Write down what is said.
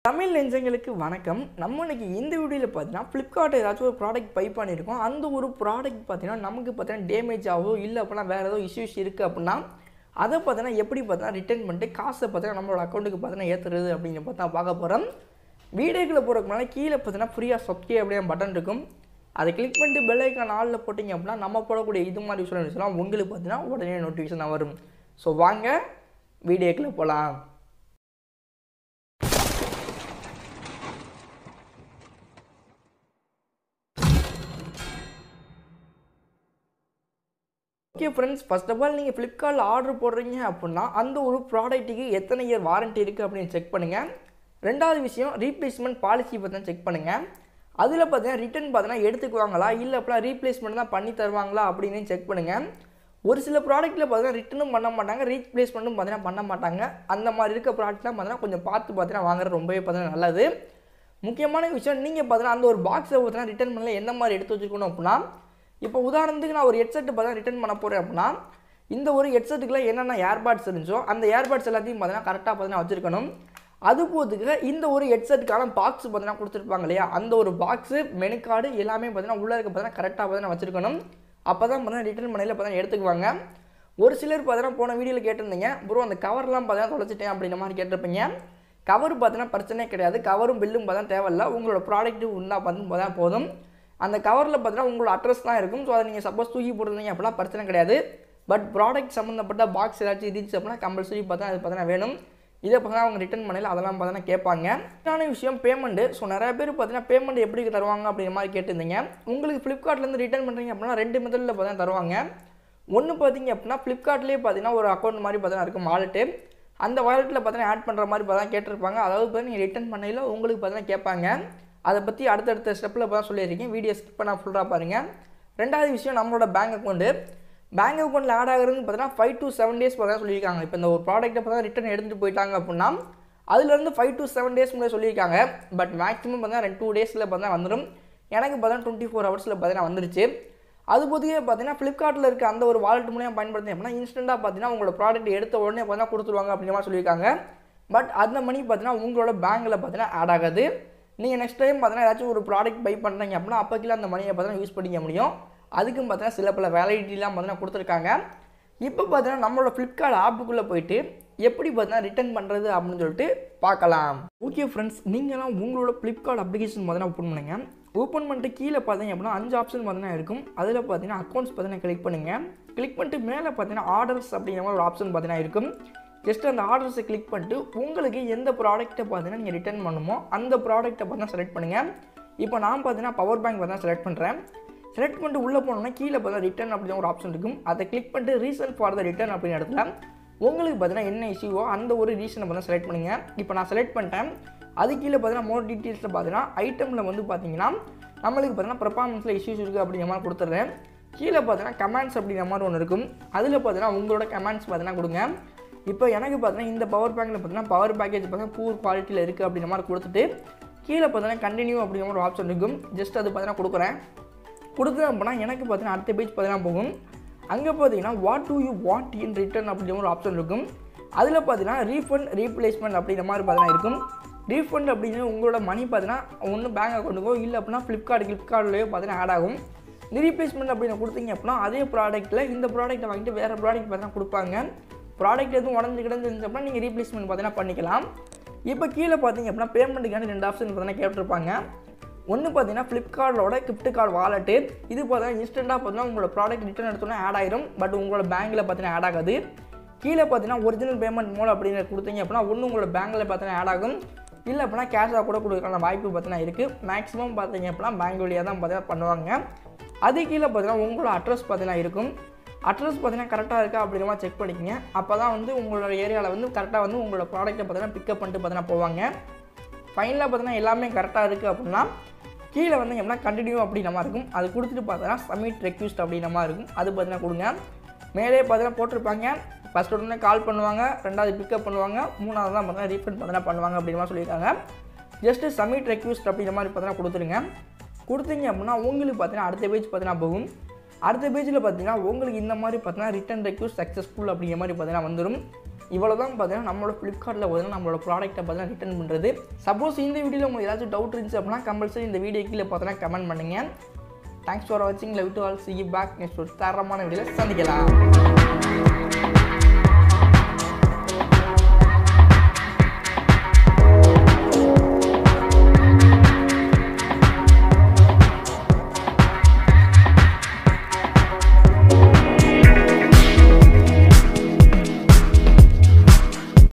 தமிழ் நெஞ்சங்களுக்கு வணக்கம் நம்ம இன்னைக்கு இந்த வீடியோவில் பார்த்தீங்கன்னா ஃப்ளிப்கார்ட் ஏதாச்சும் ஒரு ப்ராடக்ட் பை பண்ணியிருக்கோம் அந்த ஒரு ப்ராடக்ட் பார்த்தீங்கன்னா நமக்கு பார்த்தீங்கன்னா டேமேஜ் ஆகோ இல்லை அப்படின்னா வேறு ஏதோ இஷ்யூஸ் இருக்குது அப்படின்னா அதை பார்த்தீங்கன்னா எப்படி பார்த்தீங்கன்னா ரிட்டர்ன் பண்ணிட்டு காசை பார்த்தீங்கன்னா நம்மளோட அக்கௌண்ட்டுக்கு பார்த்தீங்கன்னா ஏற்றுறது அப்படின்னு பார்த்தா பார்க்க போகிறோம் வீடியோக்குள்ளே போகிறதுக்கு முன்னாடி கீழே பார்த்தீங்கன்னா ஃப்ரீயாக சப்ஸ்கிரைப் அப்படியே பட்டன் இருக்கும் அதை கிளிக் பண்ணிட்டு பெல் ஐக்கான் ஆளில் போட்டிங்க அப்படின்னா நம்ம போடக்கூடிய இது மாதிரி விஷயம் உங்களுக்கு பார்த்தீங்கன்னா உடனே நோட்டிஃபிகேஷன் வரும் ஸோ வாங்க வீடியோக்குள்ளே போகலாம் okay friends first of all நீங்கள் ஃப்ளிப்கார்ட்டில் ஆர்டர் போடுறீங்க அப்படின்னா அந்த ஒரு ப்ராடக்ட்டுக்கு எத்தனை இயர் வாரண்ட்டி இருக்குது அப்படின்னு செக் பண்ணுங்கள் ரெண்டாவது விஷயம் ரீப்ளேஸ்மெண்ட் பாலிசி பற்றி செக் பண்ணுங்கள் அதில் பார்த்தீங்கன்னா ரிட்டன் பார்த்தீங்கன்னா எடுத்துக்குவாங்களா இல்லை அப்படின்னா ரீப்ளேஸ்மெண்ட் தான் பண்ணி தருவாங்களா அப்படின்னு செக் பண்ணுங்கள் ஒரு சில ப்ராடக்ட்டில் பார்த்தீங்கன்னா ரிட்டனும் பண்ண மாட்டாங்க ரீப்ளேஸ்மெண்ட்டும் பார்த்தீங்கன்னா பண்ண மாட்டாங்க அந்த மாதிரி இருக்க ப்ராடக்ட்லாம் பார்த்தீங்கன்னா கொஞ்சம் பார்த்து பார்த்தீங்கன்னா வாங்குறது ரொம்பவே பார்த்தீங்கன்னா நல்லது முக்கியமான விஷயம் நீங்கள் பார்த்தீங்கன்னா அந்த ஒரு பாக்ஸை பார்த்தீங்கன்னா ரிட்டர்ன் பண்ணல எந்த மாதிரி எடுத்து வச்சுருக்கணும் அப்படின்னா இப்போ உதாரணத்துக்கு நான் ஒரு ஹெட்செட் பார்த்தா ரிட்டர்ன் பண்ண போகிறேன் அப்படின்னா இந்த ஒரு ஹெட்செட்டுக்குள்ள என்னென்ன ஏர்பாட்ஸ் இருந்துச்சோ அந்த ஏர்பாட்ஸ் எல்லாத்தையும் பார்த்தீங்கன்னா கரெக்டாக பார்த்தீங்கன்னா வச்சுருக்கணும் அது போதுக்கு இந்த ஒரு ஹெட்செட்டுக்கான பாக்ஸ் பார்த்தீங்கன்னா கொடுத்துருப்பாங்க இல்லையா அந்த ஒரு பாக்ஸு மெனு கார்டு எல்லாமே பார்த்தீங்கன்னா உள்ளே இருக்க பார்த்தீங்கன்னா கரெக்டாக பார்த்தீங்கன்னா வச்சுருக்கணும் அப்போ தான் பார்த்தீங்கன்னா ரிட்டர்ன் பண்ணையில் பார்த்தீங்கன்னா எடுத்துக்குவாங்க ஒரு சிலர் பார்த்தீங்கன்னா போன வீடியோவில் கேட்டிருந்தீங்க ப்ரோ அந்த கவர்லாம் பார்த்தீங்கன்னா தொலைச்சிட்டேன் அப்படின்ற மாதிரி கேட்டிருப்பீங்க கவர் பார்த்தீங்கன்னா பிரச்சனையே கிடையாது கவரும் பில்லும் பார்த்தா தேவையில்ல உங்களோட ப்ராடக்ட்டு உண்டா பார்த்து பார்த்தா போதும் அந்த கவரில் பார்த்தீங்கன்னா உங்களோட அட்ரஸ் தான் இருக்கும் ஸோ அதை நீங்கள் சப்போஸ் தூக்கி போட்டிருந்தீங்க அப்படின்னா பிரச்சனை கிடையாது பட் ப்ராடக்ட் சம்மந்தப்பட்ட பாக்ஸ் ஏதாச்சும் இருந்துச்சு அப்படின்னா கம்பல்சரி பார்த்தா அது பார்த்தீங்கன்னா வேணும் இதை பார்த்தா அவங்க ரிட்டர்ன் பண்ணல அதெல்லாம் பார்த்தீங்கன்னா கேட்பாங்க இன்னொரு விஷயம் பேமெண்ட்டு ஸோ நிறைய பேர் பார்த்தீங்கன்னா பேமெண்ட் எப்படி தருவாங்க அப்படிங்கிற மாதிரி கேட்டிருந்தீங்க உங்களுக்கு ஃப்ளிப்கார்ட்லேருந்து ரிட்டர்ன் பண்ணுறீங்க அப்படின்னா ரெண்டு மெத்தடில் பார்த்தீங்கன்னா தருவாங்க ஒன்று பார்த்தீங்க அப்படின்னா ஃப்ளிப்கார்ட்லேயே பார்த்தீங்கன்னா ஒரு அக்கௌண்ட் மாதிரி பார்த்தீங்கன்னா இருக்கும் வாலெட்டு அந்த வாலெட்டில் பார்த்தீங்கன்னா ஆட் பண்ணுற மாதிரி பார்த்தா கேட்டிருப்பாங்க அதாவது பார்த்தீங்கன்னா நீங்கள் ரிட்டர்ன் பண்ணையில் உங்களுக்கு பார்த்தீங்கன்னா கேட்பாங்க அதை பற்றி அடுத்தடுத்த ஸ்டெப்பில் இப்போ தான் சொல்லியிருக்கேன் வீடியோ ஸ்கிப் பண்ணால் ஃபுல்லாக பாருங்கள் ரெண்டாவது விஷயம் நம்மளோட பேங்க் அக்கௌண்ட்டு பேங்க் அக்கௌண்ட்டில் ஆட் ஆகுறதுன்னு பார்த்தீங்கன்னா ஃபைவ் டு செவன் டேஸ் பார்த்தா சொல்லியிருக்காங்க இப்போ இந்த ஒரு ப்ராடக்ட்டை பார்த்தா ரிட்டர்ன் எடுத்துகிட்டு போயிட்டாங்க அப்படின்னா அதுலேருந்து ஃபைவ் டு செவன் டேஸ் முன்னாடி சொல்லியிருக்காங்க பட் மேக்ஸிமம் பார்த்தா ரெண்டு டூ டேஸில் பார்த்தா வந்துடும் எனக்கு பார்த்தா டுவெண்ட்டி ஃபோர் ஹவர்ஸில் பார்த்தீங்கன்னா வந்துருச்சு அது பொதுவே பார்த்தீங்கன்னா ஃப்ளிப்கார்ட்டில் இருக்க அந்த ஒரு வாலெட் மூலியம் பயன்படுத்தி அப்படின்னா இன்ஸ்டண்ட்டாக பார்த்தீங்கன்னா உங்களோட ப்ராடக்ட் எடுத்த உடனே பார்த்தீங்கன்னா கொடுத்துருவாங்க அப்படின்ற மாதிரி சொல்லியிருக்காங்க பட் அந்த மணி பார்த்தீங்கன்னா உங்களோட பேங்கில் பார்த்தீங்கன்னா ஆட் ஆகாது நீங்கள் நெக்ஸ்ட் டைம் பார்த்தீங்கன்னா ஏதாச்சும் ஒரு ப்ராடக்ட் பை பண்ணுறீங்க அப்படின்னா அப்போக்கில் அந்த மணியை பார்த்தீங்கன்னா யூஸ் பண்ணிக்க முடியும் அதுக்கும் பார்த்தீங்கன்னா சில பல வேலிடிட்டிலாம் பார்த்தீங்கன்னா கொடுத்துருக்காங்க இப்போ பார்த்தீங்கன்னா நம்மளோட ஃப்ளிப்கார்ட் ஆப்புக்குள்ளே போயிட்டு எப்படி பார்த்தீங்கன்னா ரிட்டர்ன் பண்ணுறது அப்படின்னு சொல்லிட்டு பார்க்கலாம் ஓகே ஃப்ரெண்ட்ஸ் நீங்களாம் உங்களோட ஃப்ளிப்கார்ட் அப்ளிகேஷன் பார்த்தீங்கன்னா ஓப்பன் பண்ணுங்க ஓப்பன் பண்ணிட்டு கீழே பார்த்தீங்க அப்படின்னா அஞ்சு ஆப்ஷன் பார்த்தீங்கன்னா இருக்கும் அதில் பார்த்தீங்கன்னா அக்கௌண்ட்ஸ் பார்த்தீங்கன்னா கிளிக் பண்ணுங்கள் கிளிக் பண்ணிட்டு மேலே பார்த்தீங்கன்னா ஆர்டர்ஸ் அப்படிங்கிற மாதிரி ஒரு ஆப்ஷன் பார்த்தீங்கன்னா இருக்கும் ஜஸ்ட் அந்த ஆர்டர்ஸை கிளிக் பண்ணிட்டு உங்களுக்கு எந்த ப்ராடக்ட்டை பார்த்தீங்கன்னா நீங்கள் ரிட்டர்ன் பண்ணுமோ அந்த ப்ராடக்ட்டை பார்த்தீங்கன்னா செலக்ட் பண்ணுங்கள் இப்போ நான் பார்த்தீங்கன்னா பவர் பேங்க் பார்த்தீங்கன்னா செலக்ட் பண்ணுறேன் செலக்ட் பண்ணிட்டு உள்ளே போனோம்னா கீழே பார்த்தா ரிட்டர்ன் அப்படின்னு ஒரு ஆப்ஷன் இருக்கும் அதை கிளிக் பண்ணிட்டு ரீசன் ஃபார் த ரிட்டர்ன் அப்படின்னு இடத்துல உங்களுக்கு பார்த்தீங்கன்னா என்ன இஷ்யூவோ அந்த ஒரு ரீசனை பார்த்தா செலக்ட் பண்ணுங்கள் இப்போ நான் செலக்ட் பண்ணிட்டேன் அது கீழே பார்த்தீங்கன்னா மோர் டீட்டெயில்ஸில் பார்த்தீங்கன்னா ஐட்டமில் வந்து பார்த்தீங்கன்னா நம்மளுக்கு பார்த்தீங்கன்னா பர்ஃபார்மன்ஸில் இஷ்யூஸ் இருக்குது அப்படிங்கிற மாதிரி கொடுத்துட்றேன் கீழே பார்த்தீங்கன்னா கமெண்ட்ஸ் அப்படிங்கிற மாதிரி ஒன்று இருக்கும் அதில் பார்த்தீங்கன்னா உங்களோட கமெண்ட்ஸ் பார்த்தீங்கன்னா கொடுங்க இப்போ எனக்கு பார்த்தீங்கன்னா இந்த பவர் பேங்கில் பார்த்தீங்கன்னா பவர் பேக்கேஜ் பார்த்தீங்கன்னா பூர் குவாலிட்டியில் இருக்குது அப்படிங்கிற மாதிரி கொடுத்துட்டு கீழே பார்த்தீங்கன்னா கண்டினியூ அப்படிங்கிற ஒரு ஆப்ஷன் இருக்கும் ஜஸ்ட் அது பார்த்தீங்கன்னா கொடுக்குறேன் கொடுத்தேன் அப்படின்னா எனக்கு பார்த்தீங்கன்னா அடுத்த பேஜ் பார்த்தீங்கன்னா போகும் அங்கே பார்த்தீங்கன்னா what do you want in return அப்படிங்கிற ஒரு ஆப்ஷன் இருக்கும் அதில் பார்த்தீங்கன்னா ரீஃபண்ட் ரீப்ளேஸ்மெண்ட் அப்படிங்கிற மாதிரி பார்த்தீங்கன்னா இருக்கும் ரீஃபண்ட் அப்படின்னு உங்களோட மணி பார்த்தீங்கன்னா ஒன்று பேங்க் அக்கௌண்ட்டுக்கோ இல்லை அப்படின்னா ஃப்ளிப்கார்ட் ஃப்ளிப்கார்ட்லேயோ பார்த்தீங்கன்னா ஆட் ஆகும் ரீப்ளேஸ்மெண்ட் அப்படின்னு கொடுத்தீங்க அப்படின்னா அதே ப்ராடக்ட்டில் இந்த ப்ராடக்ட்டை வாங்கிட்டு வேறு ப்ராடக்ட் பார்த்தீங்கன்னா கொடுப்பாங்க ப்ராடக்ட் எதுவும் உடஞ்சி கிடந்துருந்துச்சு அப்படின்னா நீங்கள் ரீப்ளேஸ்மெண்ட் பார்த்தீங்கன்னா பண்ணிக்கலாம் இப்போ கீழே பார்த்தீங்க அப்படின்னா பேமெண்ட்டுக்கான ரெண்டு ஆப்ஷன் பார்த்தீங்கன்னா கேட்டிருப்பாங்க ஒன்று பார்த்தீங்கன்னா ஃப்ளிப்கார்ட்டோட கிஃப்ட் கார்டு வாலெட்டு இது பார்த்தீங்கன்னா இன்ஸ்டண்ட்டாக பார்த்தீங்கன்னா உங்களோட ப்ராடக்ட் ரிட்டர்ன் எடுத்தோன்னே ஆட் ஆயிரும் பட் உங்களோட பேங்க்கில் பார்த்தீங்கன்னா ஆட் ஆகாது கீழே பார்த்தீங்கன்னா ஒரிஜினல் பேமெண்ட் மோட் அப்படின்னு கொடுத்தீங்க அப்படின்னா ஒன்று உங்களோட பேங்க்கில் பார்த்தீங்கன்னா ஆட் ஆகும் இல்லை அப்படின்னா கேஷாக கூட கொடுக்குறான வாய்ப்பு பார்த்தீங்கன்னா இருக்குது மேக்ஸிமம் பார்த்தீங்க அப்படின்னா பேங்க் வழியாக தான் பார்த்தீங்கன்னா பண்ணுவாங்க அது கீழே பார்த்தீங்கன்னா உங்களோட அட்ரஸ் பார்த்தீங்கன்னா இருக்கும் அட்ரஸ் பார்த்தீங்கன்னா கரெக்டாக இருக்கா அப்படிங்கிற மாதிரி செக் பண்ணிக்கங்க அப்போ தான் வந்து உங்களோட ஏரியாவில் வந்து கரெக்டாக வந்து உங்களோட ப்ராடக்ட்டை பார்த்தீங்கன்னா பிக்கப் பண்ணிட்டு பார்த்தீங்கன்னா போவாங்க ஃபைனலாக பார்த்தீங்கன்னா எல்லாமே கரெக்டாக இருக்குது அப்படின்னா கீழே வந்து எப்படின்னா கண்டினியூ அப்படின்ற மாதிரி இருக்கும் அது கொடுத்துட்டு பார்த்தீங்கன்னா சப்மிட் ரெக்யூஸ்ட் அப்படின்ற மாதிரி இருக்கும் அது பார்த்தீங்கன்னா கொடுங்க மேலே பார்த்தீங்கன்னா போட்டிருப்பாங்க ஃபஸ்ட் உடனே கால் பண்ணுவாங்க ரெண்டாவது பிக்கப் பண்ணுவாங்க மூணாவது தான் பார்த்தீங்கன்னா ரீஃபண்ட் பார்த்தீங்கன்னா பண்ணுவாங்க அப்படின்ற மாதிரி சொல்லியிருக்காங்க ஜஸ்ட்டு சப்மிட் ரெக்யூஸ்ட் அப்படின்ற மாதிரி பார்த்தீங்கன்னா கொடுத்துருங்க கொடுத்தீங்க அப்படின்னா உங்களுக்கு பார்த்தீங்கன்னா அடுத்த பேஜ் பார்த்தீங்கன்னா போகும் அடுத்த பேஜில் பார்த்தீங்கன்னா உங்களுக்கு இந்த மாதிரி பார்த்தீங்கன்னா ரிட்டன் ரெக்யூஸ்ட் சக்ஸஸ்ஃபுல் அப்படிங்கிற மாதிரி பார்த்தீங்கன்னா வந்துடும் இவ்வளோ தான் பார்த்தீங்கன்னா நம்மளோட ஃப்ளிப்கார்ட்டில் பார்த்தீங்கன்னா நம்மளோட ப்ராடக்ட்டை பார்த்தீங்கன்னா ரிட்டர்ன் பண்ணுறது சப்போஸ் இந்த வீடியோவில் உங்களுக்கு ஏதாச்சும் டவுட் இருந்துச்சு அப்படின்னா கம்பல்சரி இந்த வீடியோ கீழே பார்த்தீங்கன்னா கமெண்ட் பண்ணுங்கள் தேங்க்ஸ் ஃபார் வாட்சிங் love to all see back next ஒரு தரமான வீடியோவில் சந்திக்கலாம்